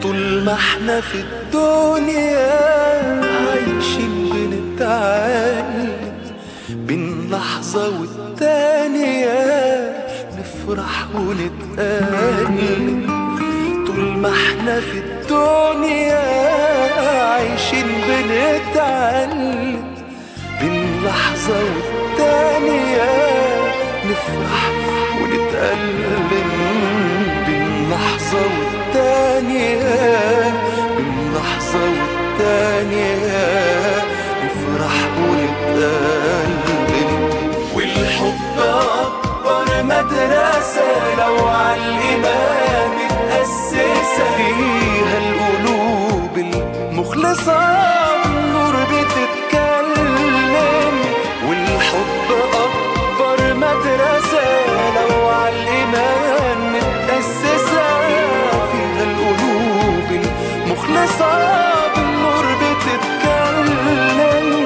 طول ما احنا في الدنيا عايشين بنتعلم بين لحظة والتانية نفرح ونتألم طول ما احنا في الدنيا عايشين بنتعلم بين لحظة والتانية نفرح ونتألم بين لحظة والتانية بين لحظة والتانية نفرح ونتألم والحب أكبر مدرسة لو على الإيمان متأسسة فيها القلوب المخلصة النور بتتكلم والحب أكبر مدرسة لو على الإيمان متأسسة فيها القلوب المخلصة بالنور بتتكلم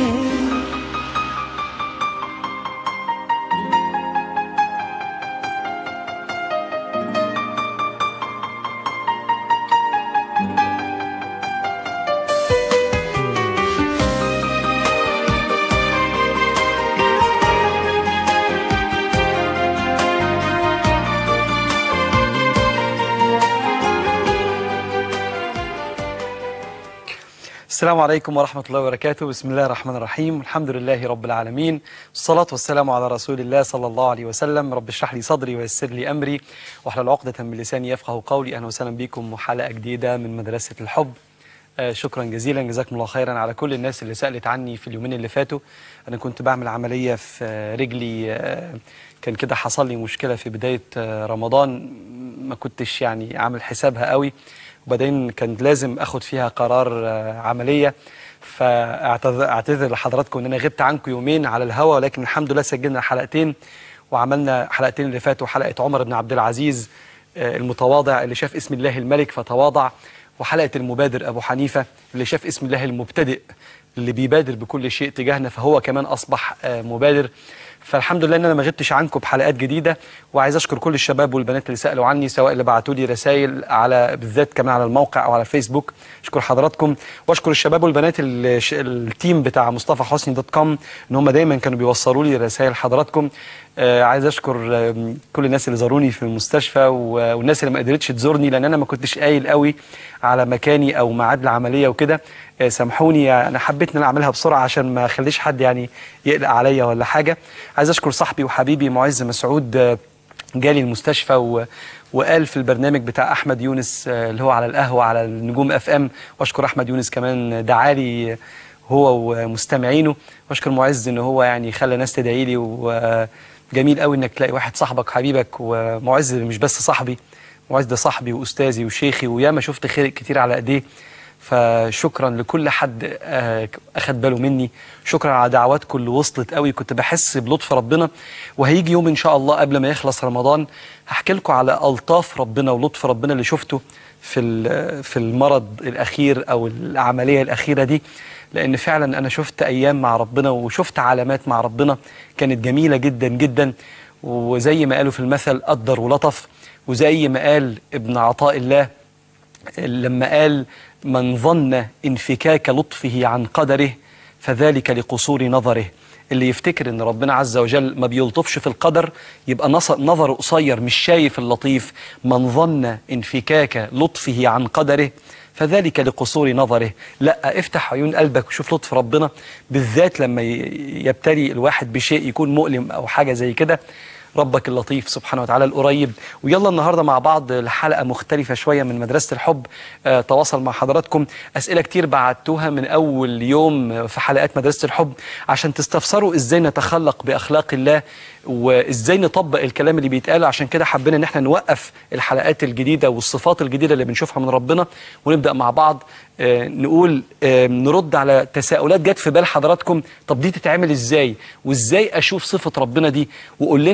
السلام عليكم ورحمة الله وبركاته بسم الله الرحمن الرحيم الحمد لله رب العالمين والصلاة والسلام على رسول الله صلى الله عليه وسلم رب اشرح لي صدري ويسر لي أمري واحلل عقدة من لساني يفقه قولي أهلا وسهلا بكم وحلقة جديدة من مدرسة الحب آه، شكرا جزيلا جزاكم الله خيرا على كل الناس اللي سألت عني في اليومين اللي فاتوا أنا كنت بعمل عملية في آه، رجلي آه، كان كده حصل لي مشكلة في بداية آه، رمضان ما كنتش يعني عامل حسابها قوي وبعدين كان لازم اخد فيها قرار آه، عمليه فاعتذر لحضراتكم ان انا غبت عنكم يومين على الهوا ولكن الحمد لله سجلنا حلقتين وعملنا حلقتين اللي فاتوا حلقه عمر بن عبد العزيز آه، المتواضع اللي شاف اسم الله الملك فتواضع وحلقه المبادر ابو حنيفه اللي شاف اسم الله المبتدئ اللي بيبادر بكل شيء تجاهنا فهو كمان اصبح آه، مبادر فالحمد لله ان انا ما غبتش عنكم بحلقات جديده وعايز اشكر كل الشباب والبنات اللي سالوا عني سواء اللي بعتوا لي رسائل على بالذات كمان على الموقع او على فيسبوك اشكر حضراتكم واشكر الشباب والبنات ال- ش- التيم بتاع مصطفى حسني دوت كوم ان هم دايما كانوا بيوصلوا لي رسائل حضراتكم آه عايز اشكر آم، كل الناس اللي زاروني في المستشفى و- والناس اللي ما قدرتش تزورني لان انا ما كنتش قايل قوي على مكاني او ميعاد العمليه وكده آه، سامحوني انا حبيت ان انا اعملها بسرعه عشان ما اخليش حد يعني يقلق عليا ولا حاجه عايز اشكر صاحبي وحبيبي معز مسعود آه، جالي المستشفى و... وقال في البرنامج بتاع احمد يونس آه، اللي هو على القهوه على النجوم اف ام واشكر احمد يونس كمان دعالي هو ومستمعينه واشكر معز ان هو يعني خلى ناس تدعي لي وجميل قوي انك تلاقي واحد صاحبك حبيبك ومعز مش بس صاحبي معز ده صاحبي واستاذي وشيخي وياما شفت خير كتير على ايديه فشكرا لكل حد آه، اخد باله مني شكرا على دعواتكم اللي وصلت قوي كنت بحس بلطف ربنا وهيجي يوم ان شاء الله قبل ما يخلص رمضان هحكي لكم على الطاف ربنا ولطف ربنا اللي شفته في ال- في المرض الاخير او العمليه الاخيره دي لان فعلا انا شفت ايام مع ربنا وشفت علامات مع ربنا كانت جميله جدا جدا وزي ما قالوا في المثل قدر ولطف وزي ما قال ابن عطاء الله لما قال من ظن انفكاك لطفه عن قدره فذلك لقصور نظره اللي يفتكر ان ربنا عز وجل ما بيلطفش في القدر يبقى نص- نظره قصير مش شايف اللطيف من ظن انفكاك لطفه عن قدره فذلك لقصور نظره لا افتح عيون قلبك وشوف لطف ربنا بالذات لما ي- يبتلي الواحد بشيء يكون مؤلم او حاجه زي كده ربك اللطيف سبحانه وتعالى القريب ويلا النهارده مع بعض لحلقه مختلفه شويه من مدرسه الحب آه تواصل مع حضراتكم اسئله كتير بعتوها من اول يوم في حلقات مدرسه الحب عشان تستفسروا ازاي نتخلق باخلاق الله وازاي نطبق الكلام اللي بيتقال عشان كده حبينا ان احنا نوقف الحلقات الجديده والصفات الجديده اللي بنشوفها من ربنا ونبدا مع بعض آه، نقول آه، نرد على تساؤلات جت في بال حضراتكم طب دي تتعمل ازاي وازاي اشوف صفه ربنا دي وقول لنا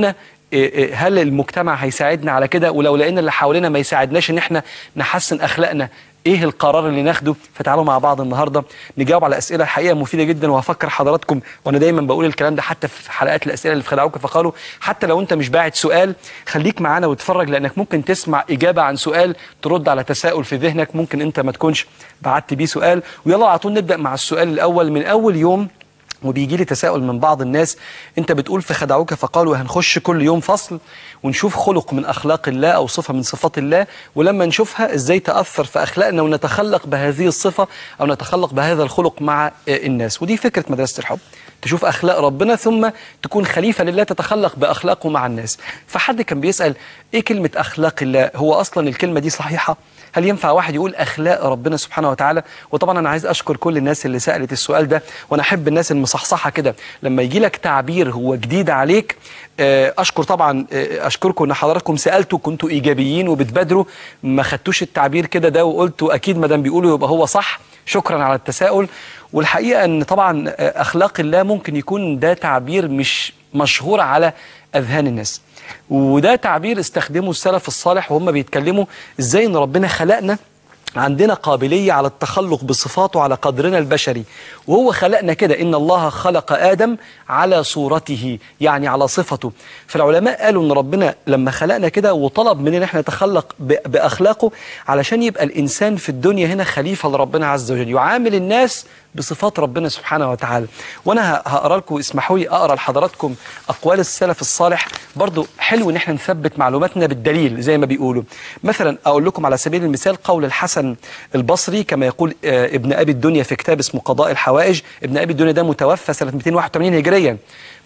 إيه إيه هل المجتمع هيساعدنا على كده ولو لقينا اللي حوالينا ما يساعدناش ان احنا نحسن اخلاقنا ايه القرار اللي ناخده فتعالوا مع بعض النهارده نجاوب على اسئله الحقيقه مفيده جدا وهفكر حضراتكم وانا دايما بقول الكلام ده حتى في حلقات الاسئله اللي في خدعوك فقالوا حتى لو انت مش باعت سؤال خليك معانا واتفرج لانك ممكن تسمع اجابه عن سؤال ترد على تساؤل في ذهنك ممكن انت ما تكونش بعت بيه سؤال ويلا على طول نبدا مع السؤال الاول من اول يوم وبيجي لي تساؤل من بعض الناس انت بتقول في خدعوك فقالوا هنخش كل يوم فصل ونشوف خلق من اخلاق الله او صفه من صفات الله ولما نشوفها ازاي تاثر في اخلاقنا ونتخلق بهذه الصفه او نتخلق بهذا الخلق مع الناس ودي فكره مدرسه الحب تشوف اخلاق ربنا ثم تكون خليفه لله تتخلق باخلاقه مع الناس فحد كان بيسال ايه كلمه اخلاق الله هو اصلا الكلمه دي صحيحه هل ينفع واحد يقول اخلاق ربنا سبحانه وتعالى وطبعا انا عايز اشكر كل الناس اللي سالت السؤال ده وانا احب الناس المصحصحه كده لما يجي لك تعبير هو جديد عليك اشكر طبعا اشكركم ان حضراتكم سالتوا كنتوا ايجابيين وبتبادروا ما خدتوش التعبير كده ده وقلتوا اكيد ما دام بيقولوا يبقى هو صح شكرا على التساؤل والحقيقه ان طبعا اخلاق الله ممكن يكون ده تعبير مش مشهور على اذهان الناس وده تعبير استخدمه السلف الصالح وهم بيتكلموا ازاي ان ربنا خلقنا عندنا قابلية على التخلق بصفاته على قدرنا البشري وهو خلقنا كده إن الله خلق آدم على صورته يعني على صفته فالعلماء قالوا إن ربنا لما خلقنا كده وطلب مننا إحنا نتخلق بأخلاقه علشان يبقى الإنسان في الدنيا هنا خليفة لربنا عز وجل يعامل الناس بصفات ربنا سبحانه وتعالى وانا هقرا لكم اسمحوا لي اقرا لحضراتكم اقوال السلف الصالح برضو حلو ان احنا نثبت معلوماتنا بالدليل زي ما بيقولوا مثلا اقول لكم على سبيل المثال قول الحسن البصري كما يقول ابن ابي الدنيا في كتاب اسمه قضاء الحوائج ابن ابي الدنيا ده متوفى سنه 281 هجريا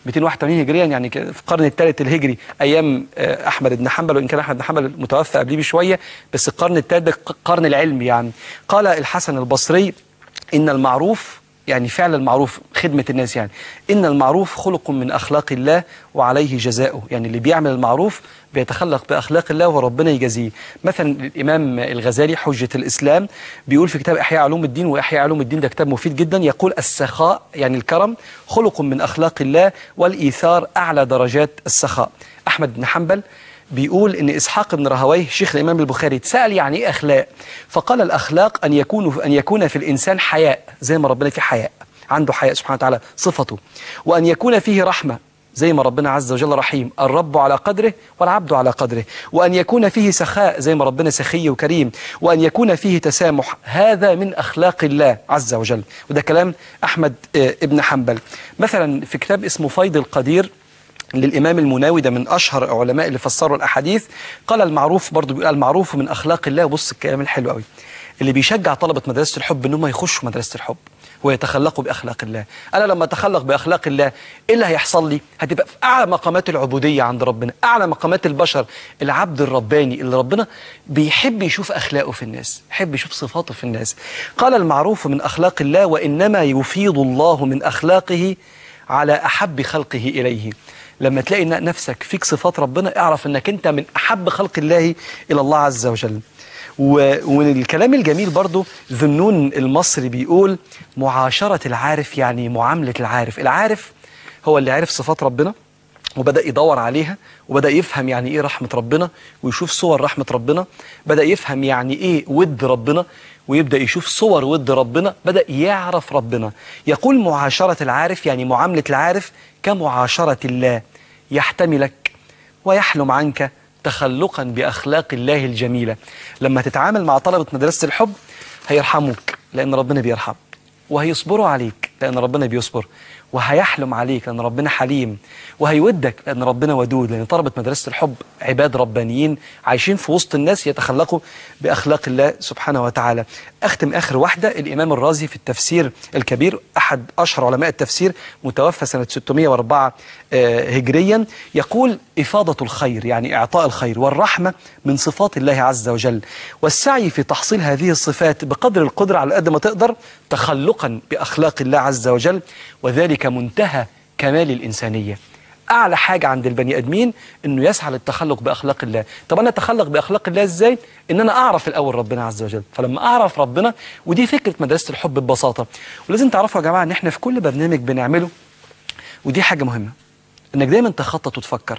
281 هجريا يعني في القرن الثالث الهجري ايام احمد بن حنبل وان كان احمد بن حنبل متوفى قبليه بشويه بس القرن الثالث ده القرن العلمي يعني قال الحسن البصري إن المعروف يعني فعل المعروف خدمة الناس يعني إن المعروف خلق من أخلاق الله وعليه جزاؤه يعني اللي بيعمل المعروف بيتخلق بأخلاق الله وربنا يجازيه مثلا الإمام الغزالي حجة الإسلام بيقول في كتاب إحياء علوم الدين وإحياء علوم الدين ده كتاب مفيد جدا يقول السخاء يعني الكرم خلق من أخلاق الله والإيثار أعلى درجات السخاء أحمد بن حنبل بيقول ان اسحاق بن راهويه شيخ الامام البخاري اتسال يعني ايه اخلاق فقال الاخلاق ان يكون ان يكون في الانسان حياء زي ما ربنا فيه حياء عنده حياء سبحانه وتعالى صفته وان يكون فيه رحمه زي ما ربنا عز وجل رحيم الرب على قدره والعبد على قدره وأن يكون فيه سخاء زي ما ربنا سخي وكريم وأن يكون فيه تسامح هذا من أخلاق الله عز وجل وده كلام أحمد ابن حنبل مثلا في كتاب اسمه فيض القدير للإمام المناوي ده من أشهر علماء اللي فسروا الأحاديث قال المعروف برضو بيقول المعروف من أخلاق الله بص الكلام الحلو قوي اللي بيشجع طلبة مدرسة الحب إن هم يخشوا مدرسة الحب ويتخلقوا بأخلاق الله أنا لما أتخلق بأخلاق الله إيه اللي هيحصل لي هتبقى في أعلى مقامات العبودية عند ربنا أعلى مقامات البشر العبد الرباني اللي ربنا بيحب يشوف أخلاقه في الناس يحب يشوف صفاته في الناس قال المعروف من أخلاق الله وإنما يفيض الله من أخلاقه على أحب خلقه إليه لما تلاقي نفسك فيك صفات ربنا اعرف انك انت من احب خلق الله الى الله عز وجل ومن الكلام الجميل برضو ذنون المصري بيقول معاشرة العارف يعني معاملة العارف العارف هو اللي عرف صفات ربنا وبدأ يدور عليها وبدأ يفهم يعني إيه رحمة ربنا ويشوف صور رحمة ربنا بدأ يفهم يعني إيه ود ربنا ويبدأ يشوف صور ود ربنا بدأ يعرف ربنا يقول معاشرة العارف يعني معاملة العارف كمعاشرة الله يحتملك ويحلم عنك تخلقا بأخلاق الله الجميلة لما تتعامل مع طلبة مدرسة الحب هيرحموك لأن ربنا بيرحم وهيصبروا عليك لأن ربنا بيصبر وهيحلم عليك لأن ربنا حليم وهيودك لأن ربنا ودود لأن طلبة مدرسة الحب عباد ربانيين عايشين في وسط الناس يتخلقوا بأخلاق الله سبحانه وتعالى أختم آخر واحدة الإمام الرازي في التفسير الكبير أحد أشهر علماء التفسير متوفى سنة 604 هجريا يقول إفاضة الخير يعني إعطاء الخير والرحمة من صفات الله عز وجل والسعي في تحصيل هذه الصفات بقدر القدرة على قد ما تقدر تخلقا بأخلاق الله عز وجل وذلك منتهى كمال الإنسانية أعلى حاجة عند البني آدمين إنه يسعى للتخلق بأخلاق الله طب أنا أتخلق بأخلاق الله إزاي؟ إن أنا أعرف الأول ربنا عز وجل فلما أعرف ربنا ودي فكرة مدرسة الحب ببساطة ولازم تعرفوا يا جماعة إن إحنا في كل برنامج بنعمله ودي حاجة مهمة إنك دايما تخطط وتفكر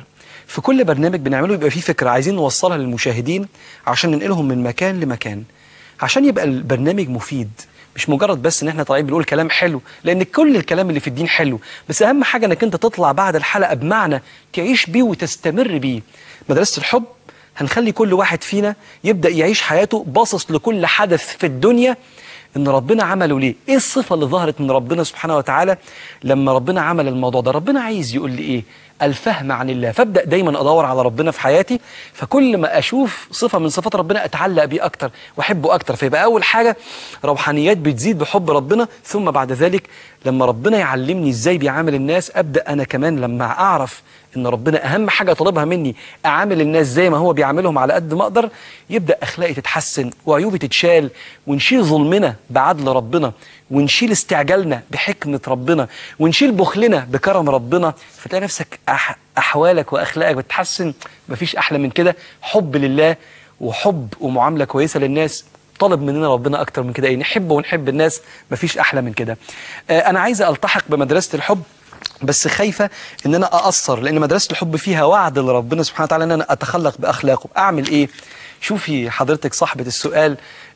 في كل برنامج بنعمله يبقى فيه فكره عايزين نوصلها للمشاهدين عشان ننقلهم من مكان لمكان عشان يبقى البرنامج مفيد مش مجرد بس ان احنا طالعين بنقول كلام حلو لان كل الكلام اللي في الدين حلو بس اهم حاجه انك انت تطلع بعد الحلقه بمعنى تعيش بيه وتستمر بيه مدرسه الحب هنخلي كل واحد فينا يبدا يعيش حياته باصص لكل حدث في الدنيا ان ربنا عمله ليه ايه الصفه اللي ظهرت من ربنا سبحانه وتعالى لما ربنا عمل الموضوع ده ربنا عايز يقول لي ايه الفهم عن الله فابدا دايما ادور على ربنا في حياتي فكل ما اشوف صفه من صفات ربنا اتعلق بيه اكتر واحبه اكتر فيبقى اول حاجه روحانيات بتزيد بحب ربنا ثم بعد ذلك لما ربنا يعلمني ازاي بيعامل الناس ابدا انا كمان لما اعرف ان ربنا اهم حاجه طالبها مني اعامل الناس زي ما هو بيعاملهم على قد ما اقدر يبدا اخلاقي تتحسن وعيوبي تتشال ونشيل ظلمنا بعدل ربنا ونشيل استعجالنا بحكمه ربنا ونشيل بخلنا بكرم ربنا فتلاقي نفسك أح احوالك واخلاقك بتتحسن مفيش احلى من كده حب لله وحب ومعامله كويسه للناس طلب مننا ربنا اكتر من كده ايه نحب ونحب الناس مفيش احلى من كده آه انا عايز التحق بمدرسه الحب بس خايفة ان انا اقصر لان مدرسة الحب فيها وعد لربنا سبحانه وتعالى ان انا اتخلق باخلاقه اعمل ايه شوفي حضرتك صاحبة السؤال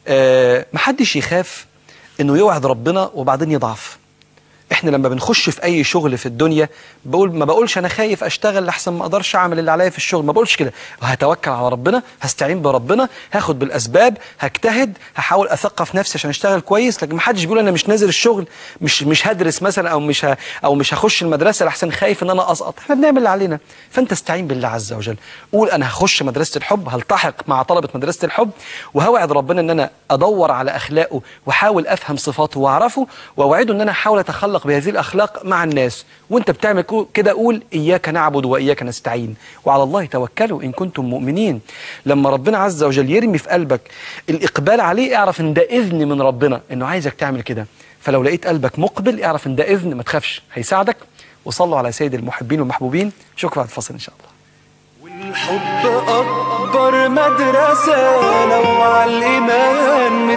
آه محدش يخاف انه يوعد ربنا وبعدين يضعف احنا لما بنخش في اي شغل في الدنيا بقول ما بقولش انا خايف اشتغل لحسن ما اقدرش اعمل اللي عليا في الشغل ما بقولش كده هتوكل على ربنا هستعين بربنا هاخد بالاسباب هجتهد هحاول اثقف نفسي عشان اشتغل كويس لكن ما حدش بيقول انا مش نازل الشغل مش مش هدرس مثلا او مش ه او مش هخش المدرسه لحسن خايف ان انا اسقط احنا بنعمل اللي علينا فانت استعين بالله عز وجل قول انا هخش مدرسه الحب هلتحق مع طلبه مدرسه الحب وهوعد ربنا ان انا ادور على اخلاقه واحاول افهم صفاته واعرفه واوعده ان انا احاول اتخلق بهذه الاخلاق مع الناس وانت بتعمل كده قول اياك نعبد واياك نستعين وعلى الله توكلوا ان كنتم مؤمنين لما ربنا عز وجل يرمي في قلبك الاقبال عليه اعرف ان ده اذن من ربنا انه عايزك تعمل كده فلو لقيت قلبك مقبل اعرف ان ده اذن ما تخافش هيساعدك وصلوا على سيد المحبين والمحبوبين شكرا على الفصل ان شاء الله والحب أكبر مدرسة لو على الإيمان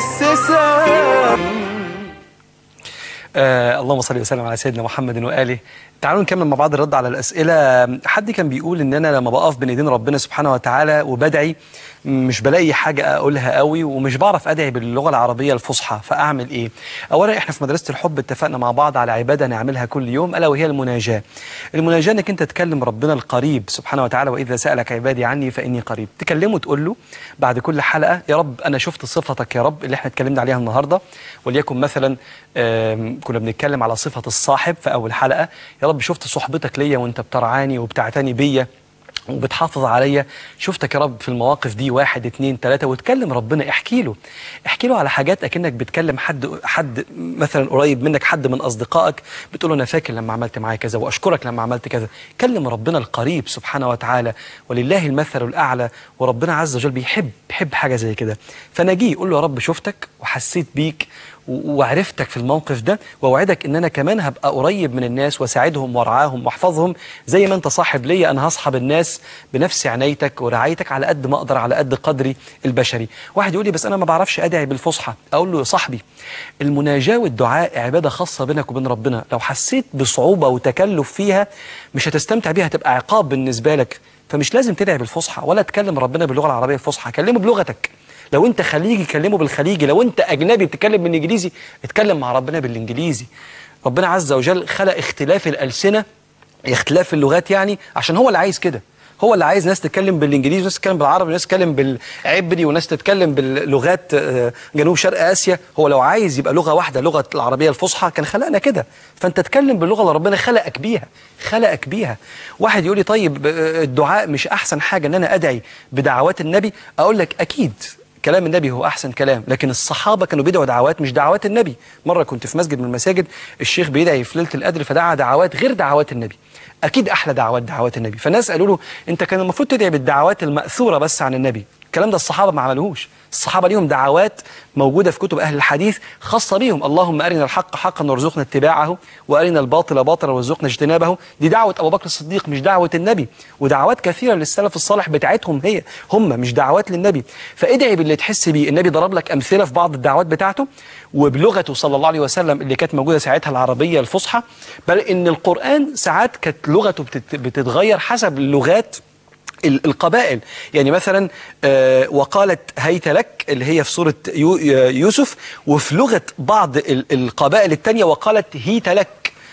متأسسة آه اللهم صل وسلم على سيدنا محمد واله تعالوا نكمل مع بعض الرد على الاسئله حد كان بيقول ان انا لما بقف بين ايدين ربنا سبحانه وتعالى وبدعي مش بلاقي حاجه اقولها قوي ومش بعرف ادعي باللغه العربيه الفصحى فاعمل ايه اولا احنا في مدرسه الحب اتفقنا مع بعض على عباده نعملها كل يوم الا وهي المناجاه المناجاه انك انت تكلم ربنا القريب سبحانه وتعالى واذا سالك عبادي عني فاني قريب تكلمه تقول له بعد كل حلقه يا رب انا شفت صفتك يا رب اللي احنا اتكلمنا عليها النهارده وليكن مثلا كنا بنتكلم على صفه الصاحب في اول حلقه يا رب شفت صحبتك ليا وانت بترعاني وبتعتني بيا وبتحافظ عليا شفتك يا رب في المواقف دي واحد اتنين تلاتة وتكلم ربنا احكي له احكي له على حاجات اكنك بتكلم حد حد مثلا قريب منك حد من اصدقائك بتقول له انا فاكر لما عملت معايا كذا واشكرك لما عملت كذا كلم ربنا القريب سبحانه وتعالى ولله المثل الاعلى وربنا عز وجل بيحب بيحب حاجه زي كده فنجي قول له يا رب شفتك وحسيت بيك وعرفتك في الموقف ده واوعدك ان انا كمان هبقى قريب من الناس واساعدهم وارعاهم واحفظهم زي ما انت صاحب ليا انا هصحب الناس بنفس عنايتك ورعايتك على قد ما اقدر على قد قدري البشري واحد يقول لي بس انا ما بعرفش ادعي بالفصحى اقول له يا صاحبي المناجاه والدعاء عباده خاصه بينك وبين ربنا لو حسيت بصعوبه وتكلف فيها مش هتستمتع بيها هتبقى عقاب بالنسبه لك فمش لازم تدعي بالفصحى ولا تكلم ربنا باللغه العربيه الفصحى كلمه بلغتك لو انت خليجي كلمه بالخليجي لو انت اجنبي بتتكلم بالانجليزي اتكلم مع ربنا بالانجليزي ربنا عز وجل خلق اختلاف الالسنه اختلاف اللغات يعني عشان هو اللي عايز كده هو اللي عايز ناس تتكلم بالانجليزي وناس تتكلم بالعربي وناس تتكلم بالعبري وناس تتكلم باللغات جنوب شرق اسيا هو لو عايز يبقى لغه واحده لغه العربيه الفصحى كان خلقنا كده فانت تتكلم باللغه اللي ربنا خلقك بيها خلقك بيها واحد يقول لي طيب الدعاء مش احسن حاجه ان انا ادعي بدعوات النبي اقول لك اكيد كلام النبي هو احسن كلام لكن الصحابه كانوا بيدعوا دعوات مش دعوات النبي مره كنت في مسجد من المساجد الشيخ بيدعي في ليله القدر فدعا دعوات غير دعوات النبي اكيد احلى دعوات دعوات النبي فالناس قالوا له انت كان المفروض تدعي بالدعوات الماثوره بس عن النبي الكلام ده الصحابه ما عملوهوش الصحابه ليهم دعوات موجوده في كتب اهل الحديث خاصه بيهم اللهم ارنا الحق حقا وارزقنا اتباعه وارنا الباطل باطلا وارزقنا اجتنابه دي دعوه ابو بكر الصديق مش دعوه النبي ودعوات كثيره للسلف الصالح بتاعتهم هي هم مش دعوات للنبي فادعي باللي تحس بيه النبي ضرب لك امثله في بعض الدعوات بتاعته وبلغته صلى الله عليه وسلم اللي كانت موجوده ساعتها العربيه الفصحى بل ان القران ساعات كانت لغته بتت- بتتغير حسب اللغات ال- القبائل يعني مثلا آه، وقالت هيت لك اللي هي في سورة يو- يوسف وفي لغة بعض ال- القبائل التانية وقالت هيت لك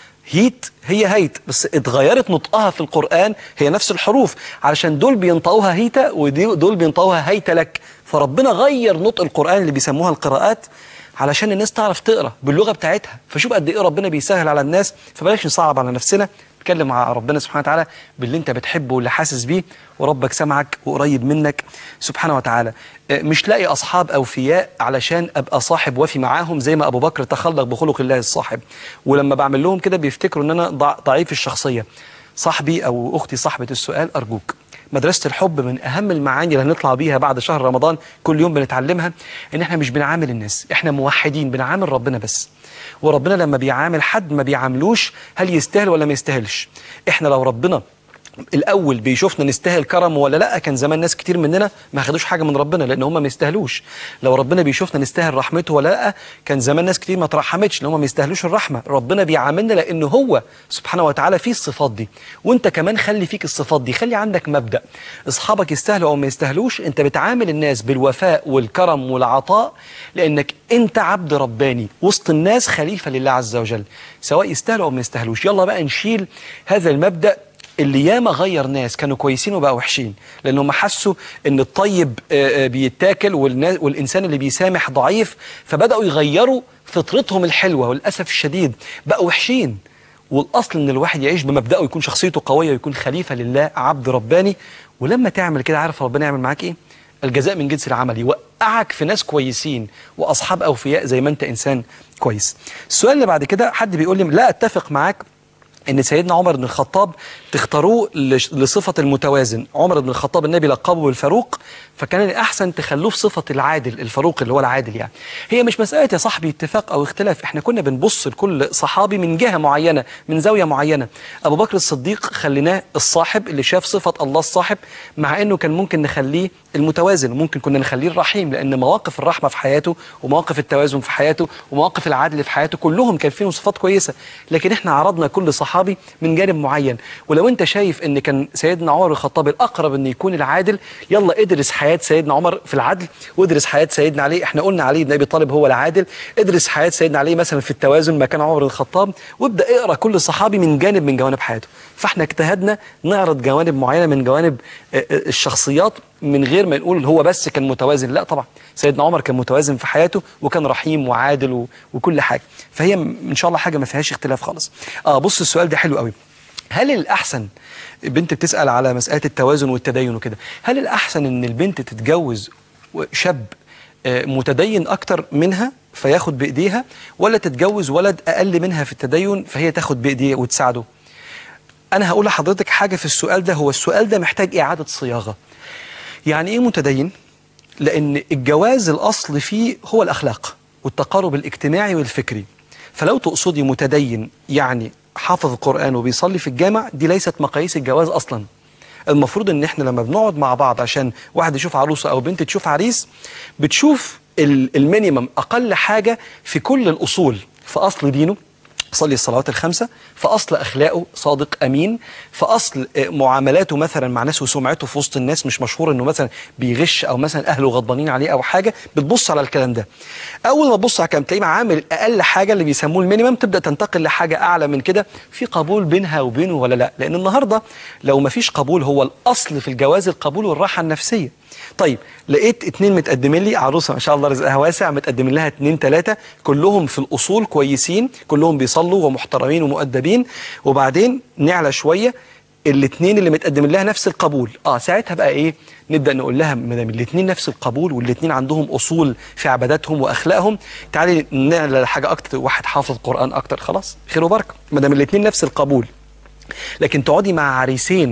هيت هي هيت بس اتغيرت نطقها في القرآن هي نفس الحروف علشان دول بينطقوها هيتا ودول بينطقوها هيت لك فربنا غير نطق القرآن اللي بيسموها القراءات علشان الناس تعرف تقرا باللغه بتاعتها فشوف قد ايه ربنا بيسهل على الناس فبلاش نصعب على نفسنا اتكلم مع ربنا سبحانه وتعالى باللي انت بتحبه واللي حاسس بيه وربك سمعك وقريب منك سبحانه وتعالى اه، مش لاقي اصحاب اوفياء علشان ابقى صاحب وفي معاهم زي ما ابو بكر تخلق بخلق الله الصاحب ولما بعمل لهم كده بيفتكروا ان انا ضع- ضعيف الشخصيه صاحبي او اختي صاحبه السؤال ارجوك مدرسة الحب من أهم المعاني اللي هنطلع بيها بعد شهر رمضان كل يوم بنتعلمها إن إحنا مش بنعامل الناس إحنا موحدين بنعامل ربنا بس وربنا لما بيعامل حد ما بيعاملوش هل يستاهل ولا ما يستاهلش إحنا لو ربنا الاول بيشوفنا نستاهل كرم ولا لا كان زمان ناس كتير مننا ما خدوش حاجه من ربنا لان هم ما يستاهلوش لو ربنا بيشوفنا نستاهل رحمته ولا لا كان زمان ناس كتير ما ترحمتش لان هم ما يستاهلوش الرحمه ربنا بيعاملنا لان هو سبحانه وتعالى فيه الصفات دي وانت كمان خلي فيك الصفات دي خلي عندك مبدا اصحابك يستاهلوا او ما يستاهلوش انت بتعامل الناس بالوفاء والكرم والعطاء لانك انت عبد رباني وسط الناس خليفه لله عز وجل سواء يستاهلوا او ما يستاهلوش يلا بقى نشيل هذا المبدا اللي ياما غير ناس كانوا كويسين وبقوا وحشين لانهم حسوا ان الطيب آه، آه، بيتاكل والنا- والانسان اللي بيسامح ضعيف فبداوا يغيروا فطرتهم الحلوه وللاسف الشديد بقوا وحشين والاصل ان الواحد يعيش بمبداه ويكون شخصيته قويه ويكون خليفه لله عبد رباني ولما تعمل كده عارف ربنا يعمل معاك ايه الجزاء من جنس العمل يوقعك في ناس كويسين واصحاب اوفياء زي ما انت انسان كويس السؤال اللي بعد كده حد بيقول لي لا اتفق معاك ان سيدنا عمر بن الخطاب تختاروه لش- لصفه المتوازن عمر بن الخطاب النبي لقبه بالفاروق فكان الاحسن تخلوه في صفه العادل الفاروق اللي هو العادل يعني هي مش مساله يا صاحبي اتفاق او اختلاف احنا كنا بنبص لكل صحابي من جهه معينه من زاويه معينه ابو بكر الصديق خليناه الصاحب اللي شاف صفه الله الصاحب مع انه كان ممكن نخليه المتوازن ممكن كنا نخليه الرحيم لان مواقف الرحمه في حياته ومواقف التوازن في حياته ومواقف العدل في حياته كلهم كان فيهم صفات كويسه لكن احنا عرضنا كل صحابي من جانب معين ولو انت شايف ان كان سيدنا عمر الخطاب الاقرب ان يكون العادل يلا ادرس حياه سيدنا عمر في العدل وادرس حياه سيدنا علي احنا قلنا علي بن ابي طالب هو العادل ادرس حياه سيدنا علي مثلا في التوازن مكان عمر الخطاب وابدا اقرا كل صحابي من جانب من جوانب حياته فاحنا اجتهدنا نعرض جوانب معينه من جوانب آه، آه، الشخصيات من غير ما نقول هو بس كان متوازن لا طبعا سيدنا عمر كان متوازن في حياته وكان رحيم وعادل و... وكل حاجه فهي م- ان شاء الله حاجه ما فيهاش اختلاف خالص اه بص السؤال ده حلو قوي هل الاحسن بنت بتسال على مساله التوازن والتدين وكده هل الاحسن ان البنت تتجوز شاب آه، متدين اكتر منها فياخد بايديها ولا تتجوز ولد اقل منها في التدين فهي تاخد بايديه وتساعده انا هقول لحضرتك حاجه في السؤال ده هو السؤال ده محتاج اعاده صياغه يعني ايه متدين لان الجواز الاصل فيه هو الاخلاق والتقارب الاجتماعي والفكري فلو تقصدي متدين يعني حافظ القران وبيصلي في الجامع دي ليست مقاييس الجواز اصلا المفروض ان احنا لما بنقعد مع بعض عشان واحد يشوف عروسه او بنت تشوف عريس بتشوف ال- المينيمم اقل حاجه في كل الاصول في اصل دينه صلي الصلوات الخمسة في أصل أخلاقه صادق أمين في أصل آه، معاملاته مثلا مع ناس وسمعته في وسط الناس مش مشهور أنه مثلا بيغش أو مثلا أهله غضبانين عليه أو حاجة بتبص على الكلام ده أول ما تبص على الكلام تلاقيه عامل أقل حاجة اللي بيسموه المينيمم تبدأ تنتقل لحاجة أعلى من كده في قبول بينها وبينه ولا لا لأن النهاردة لو ما فيش قبول هو الأصل في الجواز القبول والراحة النفسية طيب لقيت اتنين متقدمين لي عروسه ما شاء الله رزقها واسع متقدمين لها اتنين تلاته كلهم في الاصول كويسين كلهم بيصلوا ومحترمين ومؤدبين وبعدين نعلى شويه الاثنين اللي متقدمين لها نفس القبول اه ساعتها بقى ايه نبدا نقول لها ما دام الاثنين نفس القبول والاثنين عندهم اصول في عباداتهم واخلاقهم تعالي نعلى لحاجه اكتر واحد حافظ قران اكتر خلاص خير وبركه ما دام الاثنين نفس القبول لكن تقعدي مع عريسين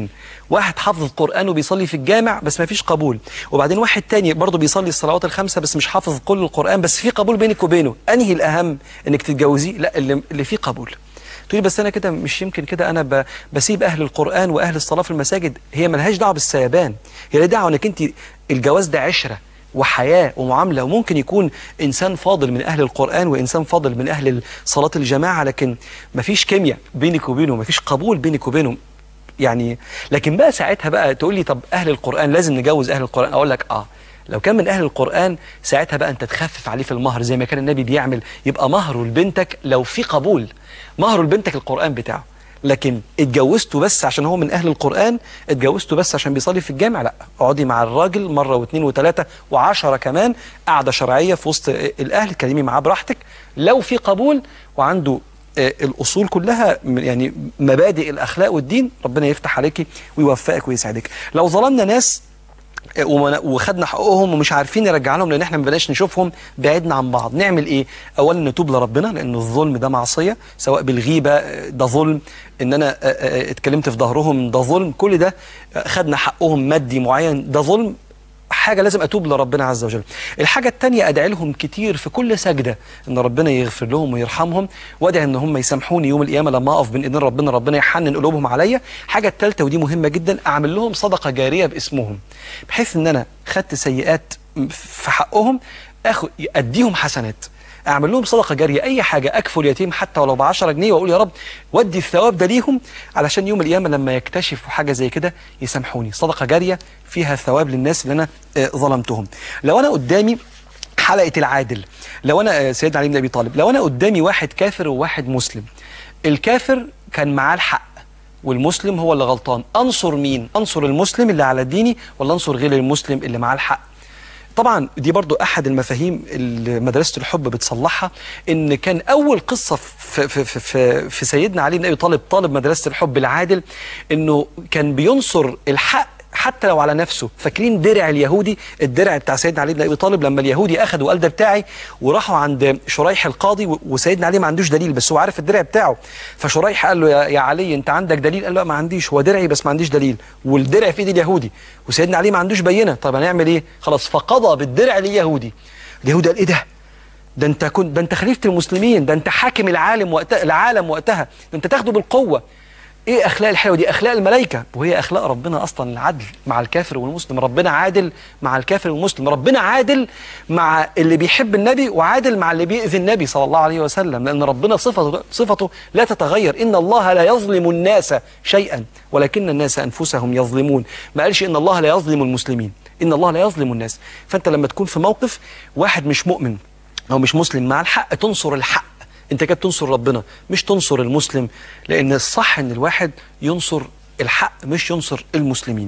واحد حافظ قرآن وبيصلي في الجامع بس ما فيش قبول وبعدين واحد تاني برضه بيصلي الصلوات الخمسة بس مش حافظ كل القرآن بس في قبول بينك وبينه أنهي الأهم إنك تتجوزيه لا اللي, اللي فيه قبول تقولي بس انا كده مش يمكن كده انا ب- بسيب اهل القران واهل الصلاه في المساجد هي ملهاش دعوه بالسيبان هي لها دعوه انك انت الجواز ده عشره وحياه ومعامله وممكن يكون انسان فاضل من اهل القران وانسان فاضل من اهل صلاه الجماعه لكن مفيش كيمياء بينك وبينه مفيش قبول بينك وبينه يعني لكن بقى ساعتها بقى تقول لي طب اهل القران لازم نجوز اهل القران اقول لك اه لو كان من اهل القران ساعتها بقى انت تخفف عليه في المهر زي ما كان النبي بيعمل يبقى مهره لبنتك لو في قبول مهره لبنتك القران بتاعه لكن اتجوزته بس عشان هو من اهل القران اتجوزته بس عشان بيصلي في الجامع لا اقعدي مع الراجل مره واثنين وثلاثه وعشرة كمان قعده شرعيه في وسط الاهل كلمي معاه براحتك لو في قبول وعنده آه، الاصول كلها م- يعني مبادئ الاخلاق والدين ربنا يفتح عليكي ويوفقك ويسعدك لو ظلمنا ناس آه، وما- وخدنا حقوقهم ومش عارفين نرجع لهم لان احنا ما بقناش نشوفهم بعدنا عن بعض نعمل ايه اولا نتوب لربنا لان الظلم ده معصيه سواء بالغيبه آه، ده ظلم ان انا آه، آه، اتكلمت في ظهرهم ده ظلم كل ده آه، خدنا حقهم مادي معين ده ظلم حاجة لازم أتوب لربنا عز وجل الحاجة التانية أدعي لهم كتير في كل سجدة إن ربنا يغفر لهم ويرحمهم وأدعي إن هم يسامحوني يوم القيامة لما أقف بين إيدين ربنا ربنا يحنن قلوبهم عليا الحاجة التالتة ودي مهمة جدا أعمل لهم صدقة جارية باسمهم بحيث إن أنا خدت سيئات في حقهم أخد أديهم حسنات اعمل لهم صدقه جاريه اي حاجه اكفل اليتيم حتى ولو ب 10 جنيه واقول يا رب ودي الثواب ده ليهم علشان يوم القيامه لما يكتشفوا حاجه زي كده يسامحوني صدقه جاريه فيها ثواب للناس اللي انا آه، ظلمتهم لو انا قدامي حلقه العادل لو انا آه، سيدنا علي بن ابي طالب لو انا قدامي واحد كافر وواحد مسلم الكافر كان معاه الحق والمسلم هو اللي غلطان انصر مين انصر المسلم اللي على ديني ولا انصر غير المسلم اللي معاه الحق طبعا دي برضو احد المفاهيم اللي مدرسه الحب بتصلحها ان كان اول قصه في, في, في, في, في سيدنا علي بن ابي طالب طالب مدرسه الحب العادل انه كان بينصر الحق حتى لو على نفسه فاكرين درع اليهودي الدرع بتاع سيدنا علي بن ابي طالب لما اليهودي اخذوا قال ده بتاعي وراحوا عند شريح القاضي و- وسيدنا علي ما عندوش دليل بس هو عارف الدرع بتاعه فشريح قال له يا, يا علي انت عندك دليل قال له لا ما عنديش هو درعي بس ما عنديش دليل والدرع في ايد اليهودي وسيدنا علي ما عندوش بينه طب هنعمل ايه خلاص فقضى بالدرع لليهودي اليهودي قال ايه ده ده انت كنت ده انت خليفه المسلمين ده انت حاكم العالم وقتها العالم وقتها ده انت تاخده بالقوه ايه اخلاق الحلوه دي اخلاق الملائكه وهي اخلاق ربنا اصلا العدل مع الكافر والمسلم ربنا عادل مع الكافر والمسلم ربنا عادل مع اللي بيحب النبي وعادل مع اللي بيؤذي النبي صلى الله عليه وسلم لان ربنا صفته صفته لا تتغير ان الله لا يظلم الناس شيئا ولكن الناس انفسهم يظلمون ما قالش ان الله لا يظلم المسلمين ان الله لا يظلم الناس فانت لما تكون في موقف واحد مش مؤمن او مش مسلم مع الحق تنصر الحق انت كده بتنصر ربنا مش تنصر المسلم لان الصح ان الواحد ينصر الحق مش ينصر المسلمين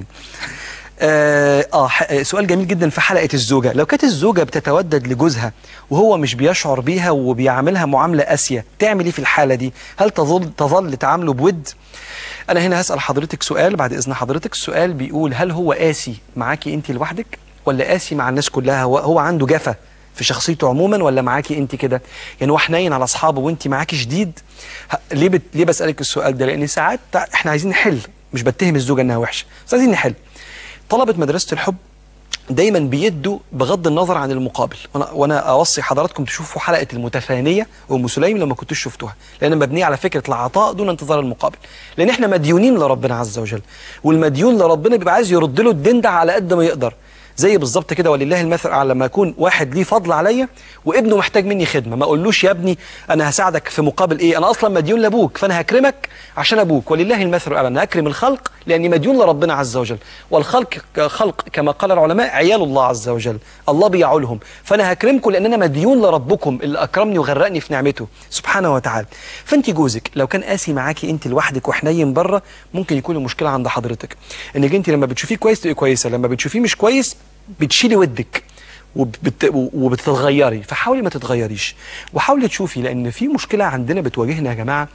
آه, آه ح- آه، سؤال جميل جدا في حلقة الزوجة لو كانت الزوجة بتتودد لجوزها وهو مش بيشعر بيها وبيعاملها معاملة قاسية تعمل ايه في الحالة دي هل تظل تظل تعامله بود انا هنا هسأل حضرتك سؤال بعد اذن حضرتك السؤال بيقول هل هو قاسي معاكي انت لوحدك ولا قاسي مع الناس كلها هو, هو عنده جفا في شخصيته عموما ولا معاكي انت كده يعني هو حنين على اصحابه وانت معاكي شديد ه- ليه بت... ليه بسالك السؤال ده لان ساعات تع- احنا عايزين نحل مش بتهم الزوجه انها وحشه بس عايزين نحل طلبه مدرسه الحب دايما بيدوا بغض النظر عن المقابل وانا وانا اوصي حضراتكم تشوفوا حلقه المتفانيه وام سليم لما كنتوش شفتوها لان مبنيه على فكره العطاء دون انتظار المقابل لان احنا مديونين لربنا عز وجل والمديون لربنا بيبقى عايز يرد له الدين ده على قد ما يقدر زي بالظبط كده ولله المثل الاعلى لما يكون واحد ليه فضل عليا وابنه محتاج مني خدمه ما اقولوش يا ابني انا هساعدك في مقابل ايه انا اصلا مديون لابوك فانا هكرمك عشان ابوك ولله المثل الاعلى انا هكرم الخلق لاني مديون لربنا عز وجل والخلق خلق كما قال العلماء عيال الله عز وجل الله بيعولهم فانا هكرمكم لان انا مديون لربكم اللي اكرمني وغرقني في نعمته سبحانه وتعالى فانت جوزك لو كان قاسي معاكي انت لوحدك وحنين بره ممكن يكون المشكله عند حضرتك انك انت لما بتشوفيه كويس تبقي كويسه لما بتشوفيه مش كويس بتشيلي ودك وبت... وبتتغيري فحاولي ما تتغيريش وحاولي تشوفي لان في مشكله عندنا بتواجهنا يا جماعه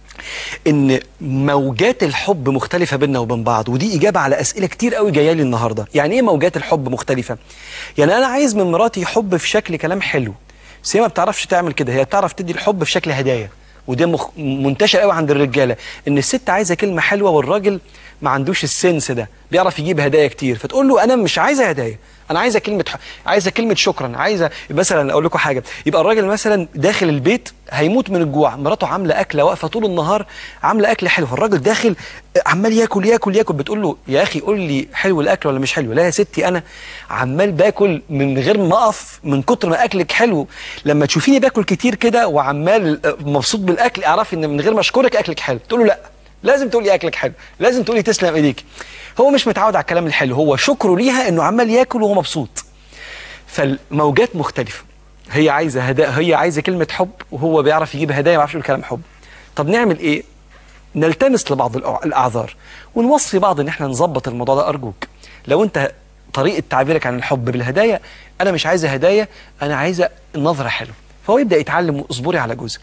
ان موجات الحب مختلفه بيننا وبين بعض ودي اجابه على اسئله كتير قوي جايه لي النهارده يعني ايه موجات الحب مختلفه يعني انا عايز من مراتي حب في شكل كلام حلو بس هي ما بتعرفش تعمل كده هي بتعرف تدي الحب في شكل هدايا وده مخ... منتشر قوي عند الرجاله ان الست عايزه كلمه حلوه والراجل ما عندوش السنس ده بيعرف يجيب هدايا كتير فتقول له انا مش عايزه هدايا انا عايزه كلمه ح... عايزه كلمه شكرا عايزه مثلا اقول لكم حاجه يبقى الراجل مثلا داخل البيت هيموت من الجوع مراته عامله اكله واقفه طول النهار عامله اكل حلو فالراجل داخل عمال ياكل ياكل ياكل بتقول له يا اخي قول لي حلو الاكل ولا مش حلو لا يا ستي انا عمال باكل من غير ما اقف من كتر ما اكلك حلو لما تشوفيني باكل كتير كده وعمال مبسوط بالاكل اعرفي ان من غير ما اشكرك اكلك حلو تقول له لا لازم تقولي اكلك حلو لازم تقولي تسلم ايديك هو مش متعود على الكلام الحلو هو شكره ليها انه عمال ياكل وهو مبسوط فالموجات مختلفه هي عايزه هدا هي عايزه كلمه حب وهو بيعرف يجيب هدايا ما بيعرفش يقول كلام حب طب نعمل ايه نلتمس لبعض الأع- الاعذار ونوصي بعض ان احنا نظبط الموضوع ده ارجوك لو انت طريقه تعبيرك عن الحب بالهدايا انا مش عايزه هدايا انا عايزه نظره حلوه فهو يبدا يتعلم اصبري على جوزك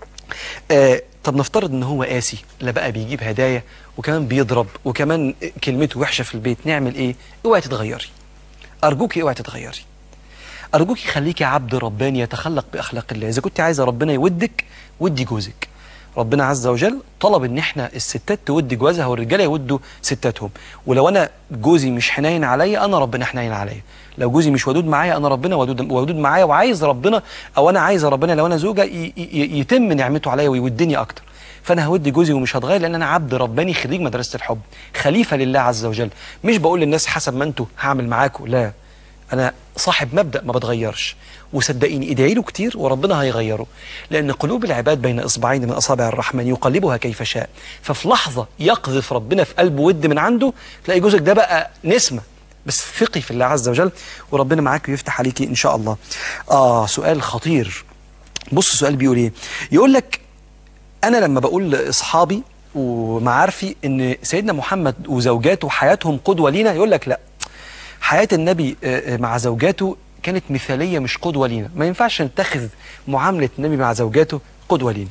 آه طب نفترض ان هو قاسي لا بقى بيجيب هدايا وكمان بيضرب وكمان كلمته وحشه في البيت نعمل ايه اوعي تتغيري ارجوكي اوعي تتغيري ارجوكي خليكي عبد رباني يتخلق باخلاق الله اذا كنت عايزه ربنا يودك ودي جوزك ربنا عز وجل طلب ان احنا الستات تودي جوازها والرجاله يودوا ستاتهم ولو انا جوزي مش حنين عليا انا ربنا حنين عليا لو جوزي مش ودود معايا انا ربنا ودود ودود معايا وعايز ربنا او انا عايز ربنا لو انا زوجه ي- ي- يتم نعمته عليا ويودني اكتر فانا هودي جوزي ومش هتغير لان انا عبد رباني خريج مدرسه الحب خليفه لله عز وجل مش بقول للناس حسب ما انتوا هعمل معاكم لا انا صاحب مبدا ما بتغيرش وصدقيني ادعي له كتير وربنا هيغيره لان قلوب العباد بين اصبعين من اصابع الرحمن يقلبها كيف شاء ففي لحظه يقذف ربنا في قلبه ود من عنده تلاقي جوزك ده بقى نسمه بس ثقي في الله عز وجل وربنا معاك ويفتح عليكي ان شاء الله اه سؤال خطير بص السؤال بيقول ايه يقول لك انا لما بقول لاصحابي ومعارفي ان سيدنا محمد وزوجاته حياتهم قدوه لينا يقول لك لا حياه النبي آه، آه، مع زوجاته كانت مثاليه مش قدوه لينا ما ينفعش نتخذ معامله النبي مع زوجاته قدوه لينا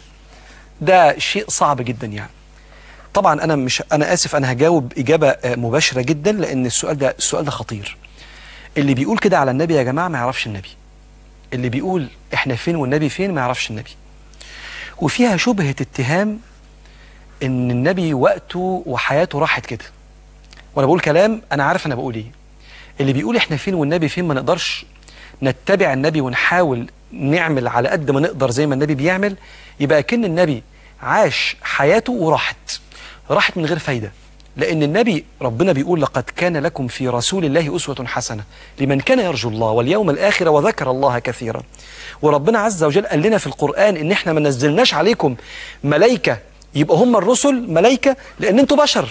ده شيء صعب جدا يعني طبعا انا مش انا اسف انا هجاوب اجابه آه، مباشره جدا لان السؤال ده السؤال ده خطير اللي بيقول كده على النبي يا جماعه ما يعرفش النبي اللي بيقول احنا فين والنبي فين ما يعرفش النبي وفيها شبهه اتهام ان النبي وقته وحياته راحت كده وانا بقول كلام انا عارف انا بقول ايه اللي بيقول احنا فين والنبي فين ما نقدرش نتبع النبي ونحاول نعمل على قد ما نقدر زي ما النبي بيعمل يبقى كأن النبي عاش حياته وراحت راحت من غير فايدة لأن النبي ربنا بيقول لقد كان لكم في رسول الله أسوة حسنة لمن كان يرجو الله واليوم الآخر وذكر الله كثيرا وربنا عز وجل قال لنا في القرآن إن إحنا ما نزلناش عليكم ملائكة يبقى هم الرسل ملائكة لأن أنتوا بشر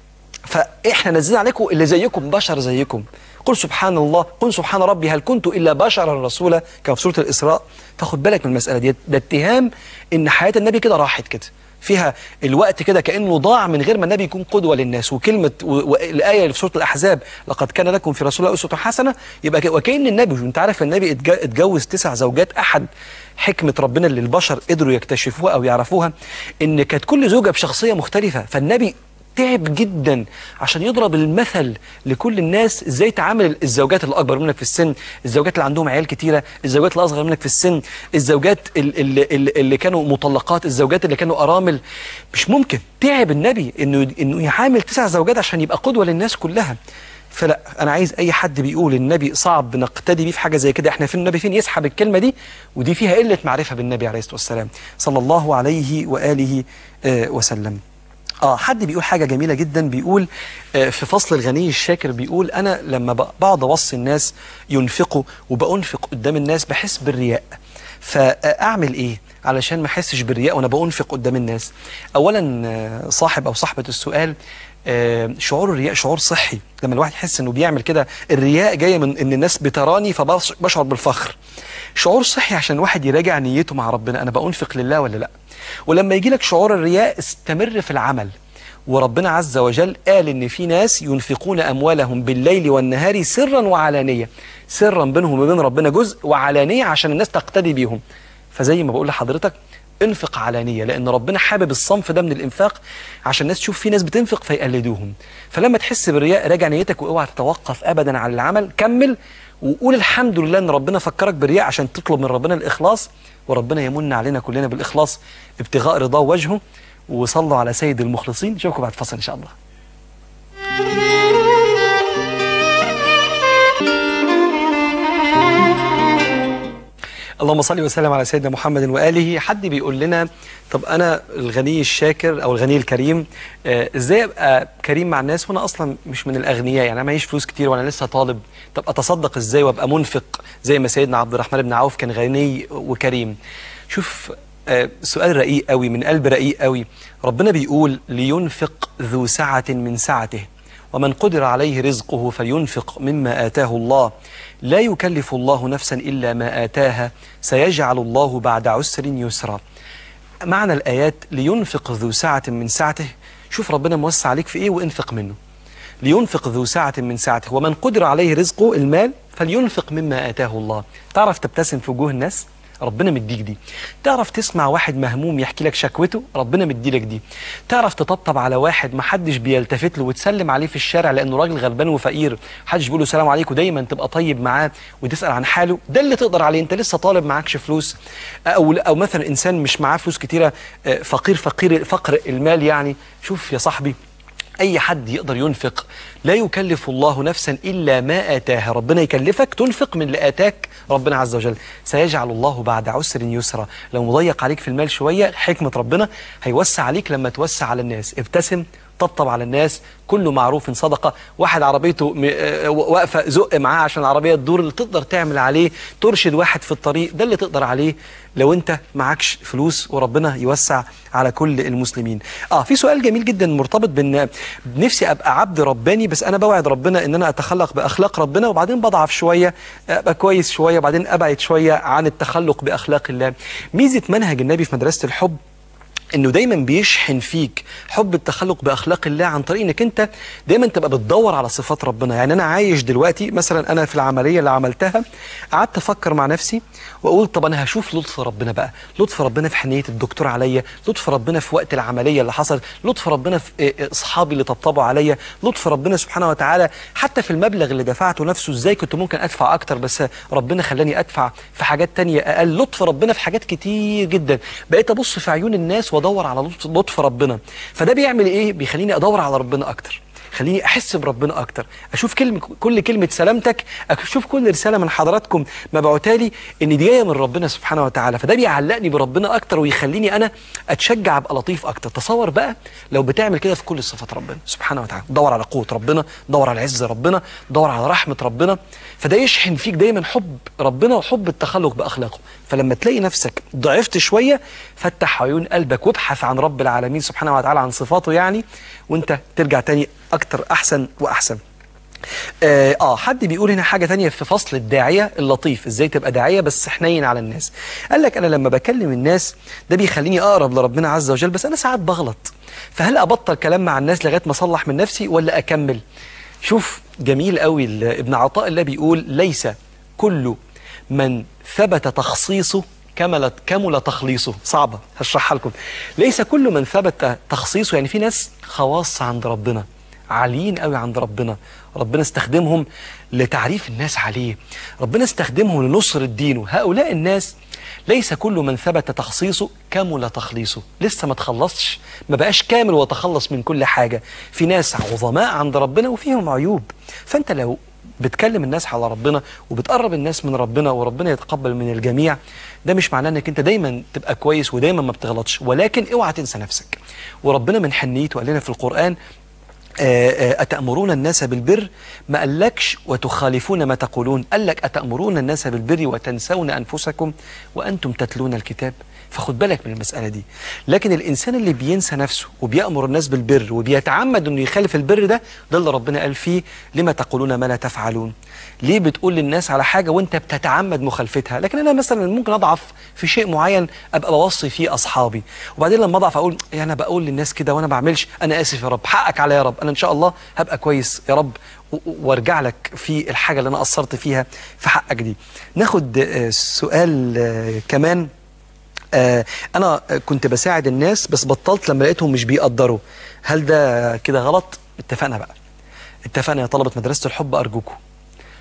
فاحنا نزلنا عليكم اللي زيكم بشر زيكم قل سبحان الله قل سبحان ربي هل كنت الا بشرا رسولا كما في سوره الاسراء فخد بالك من المساله دي ده اتهام ان حياه النبي كده راحت كده فيها الوقت كده كانه ضاع من غير ما النبي يكون قدوه للناس وكلمه و- والايه اللي في سوره الاحزاب لقد كان لكم في رسول الله اسوه حسنه يبقى ك- وكان النبي انت عارف النبي اتج- اتجوز تسع زوجات احد حكمه ربنا اللي البشر قدروا يكتشفوها او يعرفوها ان كانت كل زوجه بشخصيه مختلفه فالنبي تعب جدا عشان يضرب المثل لكل الناس ازاي تعامل الزوجات اللي اكبر منك في السن الزوجات اللي عندهم عيال كتيره الزوجات اللي اصغر منك في السن الزوجات ال- ال- ال- اللي كانوا مطلقات الزوجات اللي كانوا ارامل مش ممكن تعب النبي انه انه يعامل تسع زوجات عشان يبقى قدوه للناس كلها فلا انا عايز اي حد بيقول النبي صعب نقتدي بيه في حاجه زي كده احنا فين النبي فين يسحب الكلمه دي ودي فيها قله معرفه بالنبي عليه الصلاه والسلام صلى الله عليه واله آه، وسلم اه حد بيقول حاجه جميله جدا بيقول آه، في فصل الغني الشاكر بيقول انا لما ب- بقعد اوصي الناس ينفقوا وبأنفق قدام الناس بحس بالرياء فاعمل ايه علشان ما احسش بالرياء وانا بأنفق قدام الناس اولا آه، صاحب او صاحبه السؤال آه، شعور الرياء شعور صحي لما الواحد يحس انه بيعمل كده الرياء جايه من ان الناس بتراني فبشعر بالفخر شعور صحي عشان الواحد يراجع نيته مع ربنا انا بأنفق لله ولا لا ولما يجي لك شعور الرياء استمر في العمل وربنا عز وجل قال ان في ناس ينفقون اموالهم بالليل والنهار سرا وعلانيه سرا بينهم وبين ربنا جزء وعلانيه عشان الناس تقتدي بيهم فزي ما بقول لحضرتك انفق علانيه لان ربنا حابب الصنف ده من الانفاق عشان الناس تشوف في ناس بتنفق فيقلدوهم فلما تحس بالرياء راجع نيتك واوعى تتوقف ابدا عن العمل كمل وقول الحمد لله ان ربنا فكرك بالرياء عشان تطلب من ربنا الاخلاص وربنا يمن علينا كلنا بالاخلاص ابتغاء رضاه وجهه وصلوا على سيد المخلصين نشوفكم بعد فصل ان شاء الله اللهم صل وسلم على سيدنا محمد واله حد بيقول لنا طب انا الغني الشاكر او الغني الكريم آه، ازاي ابقى كريم مع الناس وانا اصلا مش من الاغنياء يعني انا معيش فلوس كتير وانا لسه طالب طب اتصدق ازاي وابقى منفق زي ما سيدنا عبد الرحمن بن عوف كان غني وكريم شوف آه، سؤال رقيق قوي من قلب رقيق قوي ربنا بيقول لينفق ذو سعة من سعته ومن قدر عليه رزقه فلينفق مما آتاه الله لا يكلف الله نفسا إلا ما آتاها سيجعل الله بعد عسر يسرا معنى الآيات لينفق ذو سعة من سعته شوف ربنا موسع عليك في إيه وانفق منه لينفق ذو سعة من سعته ومن قدر عليه رزقه المال فلينفق مما آتاه الله تعرف تبتسم في وجوه الناس ربنا مديك دي تعرف تسمع واحد مهموم يحكي لك شكوته ربنا مديلك دي تعرف تطبطب على واحد محدش بيلتفت له وتسلم عليه في الشارع لانه راجل غلبان وفقير محدش بيقول له سلام عليكم دايما تبقى طيب معاه وتسال عن حاله ده اللي تقدر عليه انت لسه طالب معكش فلوس او او مثلا انسان مش معاه فلوس كتيره آه، فقير فقير فقر المال يعني شوف يا صاحبي اي حد يقدر ينفق لا يكلف الله نفسا الا ما اتاها ربنا يكلفك تنفق من اللي اتاك ربنا عز وجل سيجعل الله بعد عسر يسرا لو مضيق عليك في المال شويه حكمه ربنا هيوسع عليك لما توسع على الناس ابتسم طبطب على الناس كل معروف صدقه واحد عربيته م- آه، واقفه زق معاه عشان العربيه تدور اللي تقدر تعمل عليه ترشد واحد في الطريق ده اللي تقدر عليه لو انت معكش فلوس وربنا يوسع على كل المسلمين اه في سؤال جميل جدا مرتبط بان نفسي ابقى عبد رباني بس انا بوعد ربنا ان انا اتخلق باخلاق ربنا وبعدين بضعف شويه ابقى كويس شويه وبعدين ابعد شويه عن التخلق باخلاق الله ميزه منهج النبي في مدرسه الحب انه دايما بيشحن فيك حب التخلق باخلاق الله عن طريق انك انت دايما تبقى بتدور على صفات ربنا يعني انا عايش دلوقتي مثلا انا في العمليه اللي عملتها قعدت افكر مع نفسي واقول طب انا هشوف لطف ربنا بقى لطف ربنا في حنيه الدكتور عليا لطف ربنا في وقت العمليه اللي حصل لطف ربنا في إيه، إيه، اصحابي اللي طبطبوا عليا لطف ربنا سبحانه وتعالى حتى في المبلغ اللي دفعته نفسه ازاي كنت ممكن ادفع اكتر بس ربنا خلاني ادفع في حاجات تانية اقل لطف ربنا في حاجات كتير جدا بقيت ابص في عيون الناس وادور على لطف- لطف ربنا فده بيعمل ايه بيخليني ادور على ربنا اكتر خليني احس بربنا اكتر اشوف كلمه كل كلمه سلامتك اشوف كل رساله من حضراتكم مبعوتها لي ان دي جايه من ربنا سبحانه وتعالى فده بيعلقني بربنا اكتر ويخليني انا اتشجع ابقى لطيف اكتر تصور بقى لو بتعمل كده في كل صفات ربنا سبحانه وتعالى دور على قوه ربنا دور على عز ربنا دور على رحمه ربنا فده يشحن فيك دايما حب ربنا وحب التخلق باخلاقه فلما تلاقي نفسك ضعفت شويه فتح عيون قلبك وابحث عن رب العالمين سبحانه وتعالى عن صفاته يعني وانت ترجع تاني اكتر احسن واحسن آه, اه حد بيقول هنا حاجه تانية في فصل الداعيه اللطيف ازاي تبقى داعيه بس حنين على الناس قال لك انا لما بكلم الناس ده بيخليني اقرب لربنا عز وجل بس انا ساعات بغلط فهل ابطل كلام مع الناس لغايه ما اصلح من نفسي ولا اكمل شوف جميل قوي ال- ابن عطاء الله بيقول ليس كل من ثبت تخصيصه كمل كمل تخليصه صعبة هشرحها لكم ليس كل من ثبت تخصيصه يعني في ناس خواص عند ربنا عاليين قوي عند ربنا ربنا استخدمهم لتعريف الناس عليه ربنا استخدمهم لنصر الدين هؤلاء الناس ليس كل من ثبت تخصيصه كمل تخليصه لسه ما تخلصش ما بقاش كامل وتخلص من كل حاجة في ناس عظماء عند ربنا وفيهم عيوب فانت لو بتكلم الناس على ربنا وبتقرب الناس من ربنا وربنا يتقبل من الجميع ده مش معناه انك انت دايما تبقى كويس ودايما ما بتغلطش ولكن اوعى تنسى نفسك وربنا من حنيته قال لنا في القرآن آه، آه، أتأمرون الناس بالبر ما قالكش وتخالفون ما تقولون قال لك أتأمرون الناس بالبر وتنسون أنفسكم وأنتم تتلون الكتاب فخد بالك من المسألة دي لكن الإنسان اللي بينسى نفسه وبيأمر الناس بالبر وبيتعمد أنه يخالف البر ده ده اللي ربنا قال فيه لما تقولون ما لا تفعلون ليه بتقول للناس على حاجة وانت بتتعمد مخالفتها لكن أنا مثلا ممكن أضعف في شيء معين أبقى بوصي فيه أصحابي وبعدين لما أضعف أقول يعني أنا بقول للناس كده وأنا بعملش أنا آسف يا رب حقك عليا يا رب أنا إن شاء الله هبقى كويس يا رب و- و- وارجع لك في الحاجة اللي أنا قصرت فيها في حقك دي ناخد آه، سؤال آه، كمان آه، انا كنت بساعد الناس بس بطلت لما لقيتهم مش بيقدروا هل ده كده غلط اتفقنا بقى اتفقنا يا طلبة مدرسة الحب ارجوكم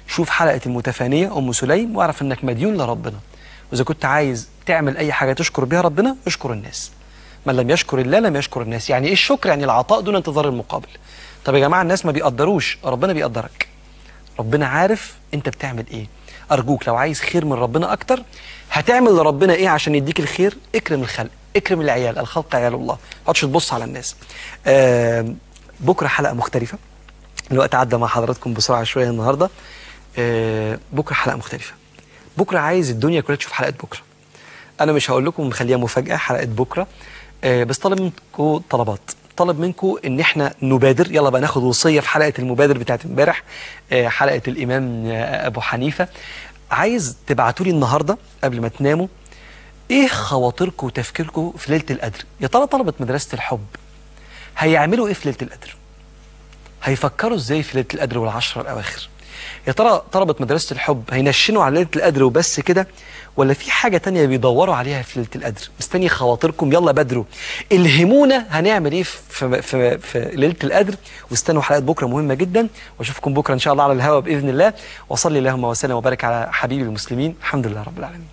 شوف حلقه المتفانيه ام سليم واعرف انك مديون لربنا واذا كنت عايز تعمل اي حاجه تشكر بها ربنا اشكر الناس من لم يشكر الله لم يشكر الناس يعني ايه الشكر يعني العطاء دون انتظار المقابل طب يا جماعه الناس ما بيقدروش ربنا بيقدرك ربنا عارف انت بتعمل ايه ارجوك لو عايز خير من ربنا اكتر هتعمل لربنا ايه عشان يديك الخير اكرم الخلق اكرم العيال الخلق عيال الله ما تقعدش تبص على الناس آه بكره حلقه مختلفه الوقت عدى مع حضراتكم بسرعه شويه النهارده آه بكره حلقه مختلفه بكره عايز الدنيا كلها تشوف حلقه بكره انا مش هقول لكم مخليها مفاجاه حلقه بكره آه بس طالب منكم طلبات طلب منكم ان احنا نبادر يلا بقى ناخد وصيه في حلقه المبادر بتاعت امبارح آه حلقه الامام آه ابو حنيفه عايز تبعتوا لي النهارده قبل ما تناموا ايه خواطركم وتفكيركم في ليله القدر يا ترى طلبه مدرسه الحب هيعملوا ايه في ليله القدر هيفكروا ازاي في ليله القدر والعشره الاواخر يا ترى طلبه مدرسه الحب هينشنوا على ليله القدر وبس كده ولا في حاجه تانية بيدوروا عليها في ليله القدر مستني خواطركم يلا بدروا الهمونا هنعمل ايه في, في, في ليله القدر واستنوا حلقه بكره مهمه جدا واشوفكم بكره ان شاء الله على الهواء باذن الله وصلي اللهم وسلم وبارك على حبيب المسلمين الحمد لله رب العالمين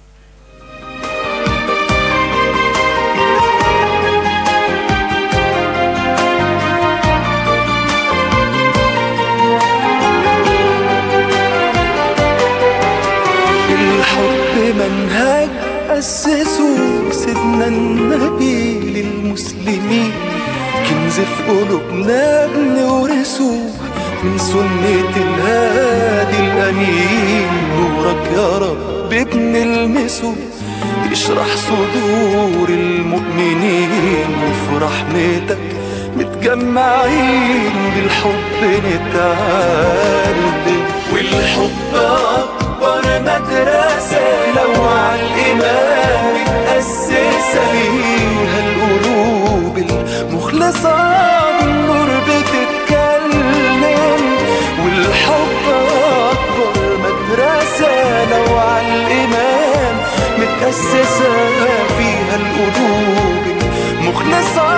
الحب منهج أسسه سيدنا النبي للمسلمين كنز في قلوبنا بنورثه من سنة الهادي الأمين نورك يا رب بنلمسه يشرح صدور المؤمنين وفي رحمتك متجمعين بالحب نتعلم والحب أكبر مدرسة لو على الإيمان متأسسة فيها القلوب المخلصة بالنور بتتكلم والحب أكبر مدرسة لو على الإيمان متأسسة فيها القلوب المخلصة